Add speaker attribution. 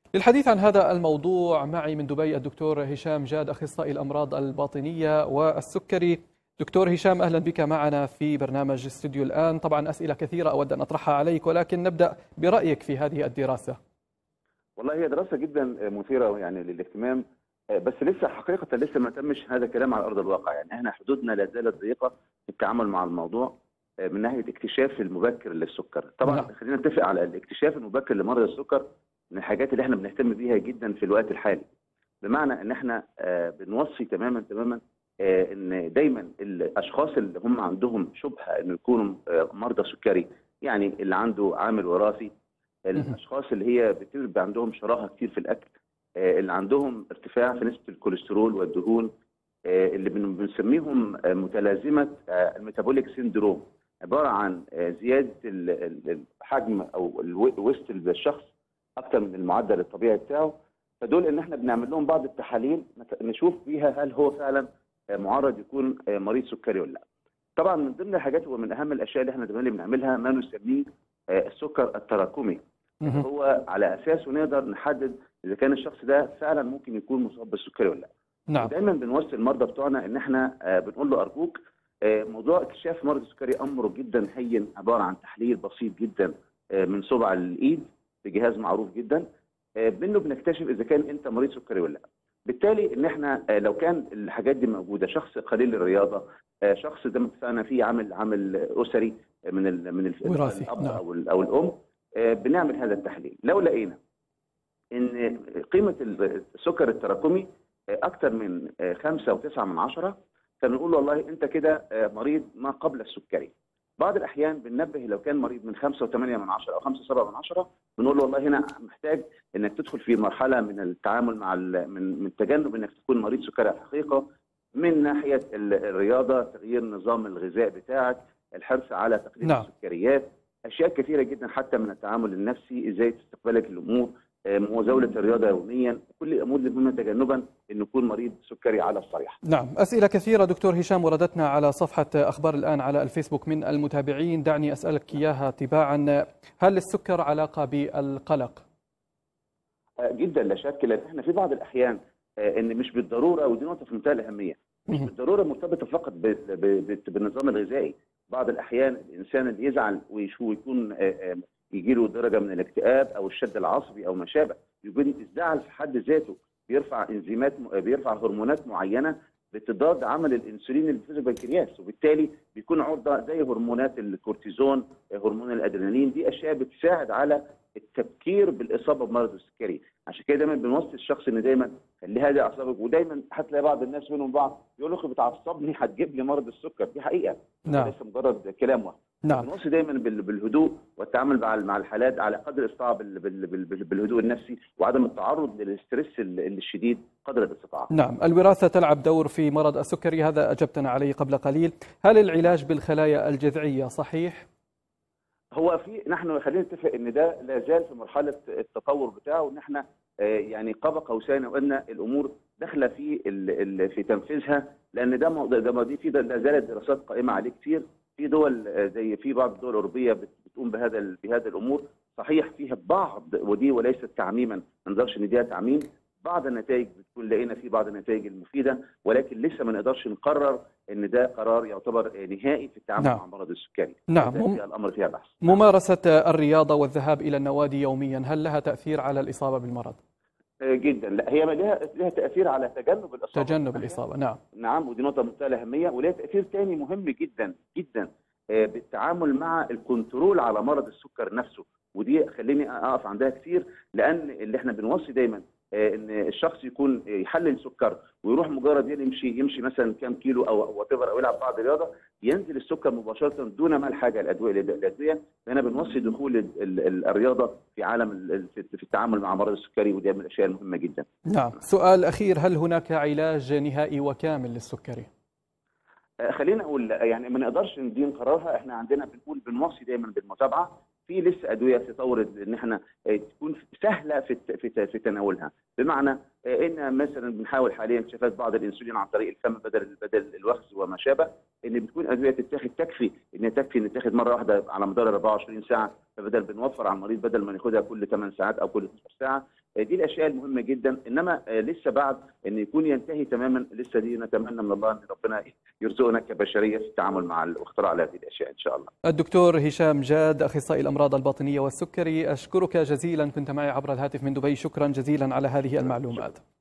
Speaker 1: للحديث عن هذا الموضوع معي من دبي الدكتور هشام جاد اخصائي الامراض الباطنيه والسكري دكتور هشام اهلا بك معنا في برنامج استوديو الان طبعا اسئله كثيره اود ان اطرحها عليك ولكن نبدا برايك في هذه الدراسه
Speaker 2: والله هي دراسه جدا مثيره يعني للاهتمام بس لسه حقيقه لسه ما تمش هذا الكلام على ارض الواقع يعني احنا حدودنا لا زالت ضيقه في التعامل مع الموضوع من ناحيه اكتشاف المبكر للسكر طبعا
Speaker 1: نعم.
Speaker 2: خلينا نتفق على الاكتشاف المبكر لمرض السكر من الحاجات اللي احنا بنهتم بيها جدا في الوقت الحالي بمعنى ان احنا آه، بنوصي تماما تماما آه، ان دايما الاشخاص اللي هم عندهم شبهه انه يكونوا آه، مرضى سكري يعني اللي عنده عامل وراثي الاشخاص اللي هي بتبقى عندهم شراهه كتير في الاكل آه، اللي عندهم ارتفاع في نسبه الكوليسترول والدهون آه، اللي بن- بنسميهم آه، متلازمه آه، الميتابوليك سيندروم عباره عن آه، زياده ال- ال- الحجم او الو- وسط الشخص اكتر من المعدل الطبيعي بتاعه فدول ان احنا بنعمل لهم بعض التحاليل نت- نشوف بيها هل هو فعلا آه، معرض يكون آه، مريض سكري ولا لا. طبعا من ضمن الحاجات ومن اهم الاشياء اللي احنا دايما بنعملها ما نسميه آه، السكر التراكمي
Speaker 1: مهم.
Speaker 2: هو على اساسه نقدر نحدد اذا كان الشخص ده فعلا ممكن يكون مصاب بالسكري ولا لا.
Speaker 1: نعم
Speaker 2: دايما بنوصي المرضى بتوعنا ان احنا آه، بنقول له ارجوك آه، موضوع اكتشاف مرض السكري امره جدا هين عباره عن تحليل بسيط جدا آه، من صبع الايد بجهاز معروف جدا آه، منه بنكتشف اذا كان انت مريض سكري ولا لا. بالتالي ان احنا آه، لو كان الحاجات دي موجوده شخص قليل الرياضه آه، شخص زي ما اتفقنا فيه عامل عامل اسري من ال من ال
Speaker 1: وراثي،
Speaker 2: الاب
Speaker 1: نعم.
Speaker 2: او ال- او الام آه، بنعمل هذا التحليل لو لقينا ان قيمه السكر التراكمي اكثر من خمسة وتسعة من عشرة فبنقول له والله انت كده مريض ما قبل السكري بعض الاحيان بننبه لو كان مريض من خمسة وثمانية من عشرة او خمسة وسبعة من عشرة بنقول له والله هنا محتاج انك تدخل في مرحله من التعامل مع ال- من من تجنب انك تكون مريض سكري حقيقه من ناحيه ال- الرياضه تغيير نظام الغذاء بتاعك الحرص على تقليل
Speaker 1: نعم.
Speaker 2: السكريات اشياء كثيره جدا حتى من التعامل النفسي ازاي تستقبلك الامور آه، مزاوله الرياضه يوميا كل الامور دي مهمه تجنبا ان يكون مريض سكري على الصريح
Speaker 1: نعم أسئلة كثيرة دكتور هشام وردتنا على صفحة أخبار الآن على الفيسبوك من المتابعين دعني أسألك إياها تباعا هل للسكر علاقة بالقلق؟
Speaker 2: آه، جدا لا شك لان احنا في بعض الاحيان آه، ان مش بالضروره ودي نقطه في منتهى الاهميه مش
Speaker 1: مهم.
Speaker 2: بالضروره مرتبطه فقط ب- ب- ب- بالنظام الغذائي بعض الاحيان الانسان اللي يزعل ويشو يكون يجي له درجه من الاكتئاب او الشد العصبي او ما شابه يكون الزعل في حد ذاته بيرفع انزيمات م- بيرفع هرمونات معينه بتضاد عمل الانسولين اللي في البنكرياس وبالتالي بيكون عرضه زي هرمونات الكورتيزون هرمون الادرينالين دي اشياء بتساعد على التفكير بالاصابه بمرض السكري عشان كده دايما بنوصي الشخص ان دايما خلي هادي اعصابك ودايما هتلاقي بعض الناس منهم بعض يقول له بتعصبني هتجيب لي مرض السكر دي حقيقه
Speaker 1: نعم
Speaker 2: ليس مجرد كلام واحد
Speaker 1: نعم
Speaker 2: بنوصي دايما بال- بالهدوء والتعامل مع مع الحالات على قدر الاستطاعه بال- بال- بال- بال- بالهدوء النفسي وعدم التعرض للاسترس ال- الشديد قدر الاستطاعه.
Speaker 1: نعم الوراثة تلعب دور في مرض السكري هذا أجبتنا عليه قبل قليل هل العلاج بالخلايا الجذعية صحيح؟
Speaker 2: هو في نحن خلينا نتفق ان ده لا زال في مرحله التطور بتاعه وان احنا آه، يعني قاب قوسين وان الامور داخله في ال- ال- في تنفيذها لان ده موضوع ده دي في لا زالت دراسات قائمه عليه كتير في دول آه، زي في بعض الدول الاوروبيه بت- بتقوم بهذا ال- بهذه الامور صحيح فيها بعض ودي وليست تعميما ما نقدرش نديها تعميم بعض النتائج بتكون لقينا في بعض النتائج المفيده ولكن لسه ما نقدرش نقرر ان ده قرار يعتبر آه، نهائي في التعامل
Speaker 1: نعم.
Speaker 2: مع مرض السكري
Speaker 1: نعم.
Speaker 2: ده فيها الامر فيها بحث
Speaker 1: ممارسة الرياضة والذهاب إلى النوادي يوميا هل لها تأثير على الإصابة بالمرض؟
Speaker 2: آه، جدا لا هي لها لها تاثير على تجنب الاصابه
Speaker 1: تجنب الإصابة نعم
Speaker 2: نعم ودي نقطه منتهى الاهميه ولها تاثير ثاني مهم جدا جدا آه، بالتعامل مع الكنترول على مرض السكر نفسه ودي خليني اقف عندها كتير لان اللي احنا بنوصي دايما آه، ان الشخص يكون يحلل سكر ويروح مجرد يمشي يمشي مثلا كام كيلو او وات او يلعب بعض رياضه ينزل السكر مباشره دون ما الحاجه الادويه الادويه لان بنوصي دخول ال- ال- الرياضه في عالم ال- في في التعامل مع مرض السكري ودي من الاشياء المهمه جدا.
Speaker 1: نعم سؤال أخير هل هناك علاج نهائي وكامل للسكري؟
Speaker 2: آه، خلينا اقول لا، يعني ما نقدرش ندي قرارها احنا عندنا بنقول بنوصي دايما بالمتابعه في لسه ادويه في طور ان احنا آه، تكون سهله في الت- في ت- في تناولها بمعنى آه، ان مثلا بنحاول حاليا اكتشافات بعض الانسولين عن طريق الفم بدل بدل الوخز وما شابه ان بتكون ادويه تتاخد تكفي ان تكفي ان تتاخد مره واحده على مدار 24 ساعه فبدل بنوفر على المريض بدل ما ناخدها كل 8 ساعات او كل 12 ساعه دي الاشياء المهمه جدا انما لسه بعد ان يكون ينتهي تماما لسه دي نتمنى من الله ان ربنا يرزقنا كبشريه في التعامل مع واختراع هذه الاشياء ان شاء الله.
Speaker 1: الدكتور هشام جاد اخصائي الامراض الباطنيه والسكري اشكرك جزيلا كنت معي عبر الهاتف من دبي شكرا جزيلا على هذه المعلومات.